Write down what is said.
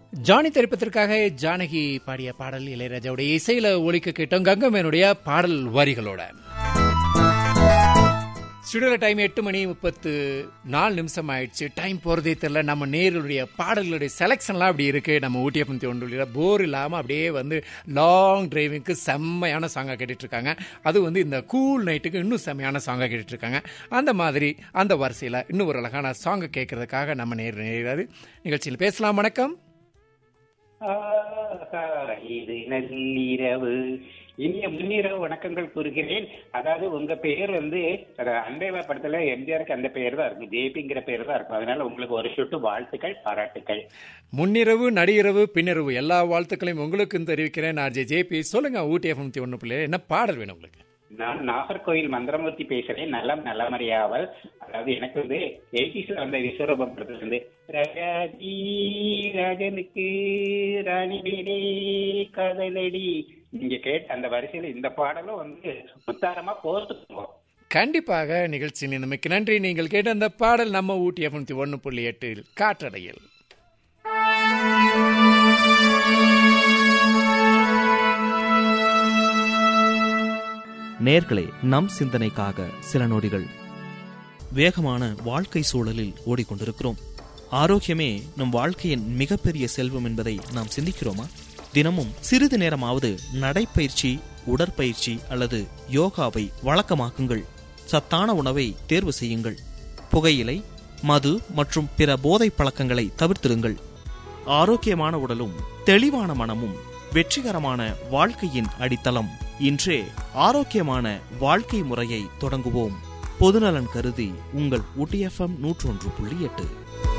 Johnny திரைப்பத்திற்காக Janaki பாடிய பாடல் இளையராஜாவுடைய இசையில ஒலிக்க கேட்டோம் கங்கமேனுடைய பாடல் வரிகளோட ஸ்டுடியோல டைம் எட்டு மணி முப்பத்து நாலு நிமிஷம் ஆயிடுச்சு டைம் போறதே தெரியல நம்ம நேருடைய பாடல்களுடைய செலெக்ஷன்லாம் அப்படி இருக்கு நம்ம ஊட்டியப்பத்தி ஒன்று போர் இல்லாம அப்படியே வந்து லாங் டிரைவிங்க்கு செம்மையான சாங்கா கேட்டுட்டு இருக்காங்க அது வந்து இந்த கூல் நைட்டுக்கு இன்னும் செம்மையான சாங்கா கேட்டுட்டு இருக்காங்க அந்த மாதிரி அந்த வரிசையில இன்னும் ஒரு அழகான சாங்கை கேட்கறதுக்காக நம்ம நேர் நேராது நிகழ்ச்சியில் பேசலாம் வணக்கம் ஆஹா, இது நள்ளிரவு இனிய முன்னிரவு வணக்கங்கள் கூறுகிறேன் அதாவது உங்க பெயர் வந்து அத அன்பேவா படத்துல எம்ஜிஆருக்கு அந்த பெயர் தான் இருக்கும் ஜேபிங்கிற பெயர் தான் இருக்கும் அதனால உங்களுக்கு ஒரு சொட்டு வாழ்த்துக்கள் பாராட்டுக்கள் முன்னிரவு நடிரவு பின்னிரவு எல்லா வாழ்த்துக்களையும் உங்களுக்கும் தெரிவிக்கிறேன் ஆர்ஜே ஜேபி சொல்லுங்க ஊட்டி எஃப்எம் ஒன்று பிள்ளை என்ன பாடல் வேணும் உங்களுக்கு நான் நாகர்கோயில் மந்திரமூர்த்தி பேசுறேன் நலம் நலமறியாவல் அதாவது எனக்கு வந்து எயிட்டிஸ்ல வந்த விஸ்வரூபம் படத்துல இருந்து ராஜாஜி ராஜனுக்கு ராணி வீடே காதலடி நீங்க கேட்ட அந்த வரிசையில இந்த பாடலும் வந்து முத்தாரமா கோர்த்துக்குவோம் கண்டிப்பாக நிகழ்ச்சி நிலைமைக்கு நன்றி நீங்கள் கேட்ட அந்த பாடல் நம்ம ஊட்டி எஃப்எம் ஒன்று புள்ளி எட்டில் காற்றடையில் நேர்களே நம் சிந்தனைக்காக சில நொடிகள் வேகமான வாழ்க்கை சூழலில் ஓடிக்கொண்டிருக்கிறோம் ஆரோக்கியமே நம் வாழ்க்கையின் மிகப்பெரிய செல்வம் என்பதை நாம் சிந்திக்கிறோமா தினமும் சிறிது நேரமாவது நடைப்பயிற்சி உடற்பயிற்சி அல்லது யோகாவை வழக்கமாக்குங்கள் சத்தான உணவை தேர்வு செய்யுங்கள் புகையிலை மது மற்றும் பிற போதைப் பழக்கங்களை தவிர்த்திருங்கள் ஆரோக்கியமான உடலும் தெளிவான மனமும் வெற்றிகரமான வாழ்க்கையின் அடித்தளம் இன்றே ஆரோக்கியமான வாழ்க்கை முறையை தொடங்குவோம் பொதுநலன் கருதி உங்கள் ஊட்டி எஃப்எம் நூற்றொன்று புள்ளி எட்டு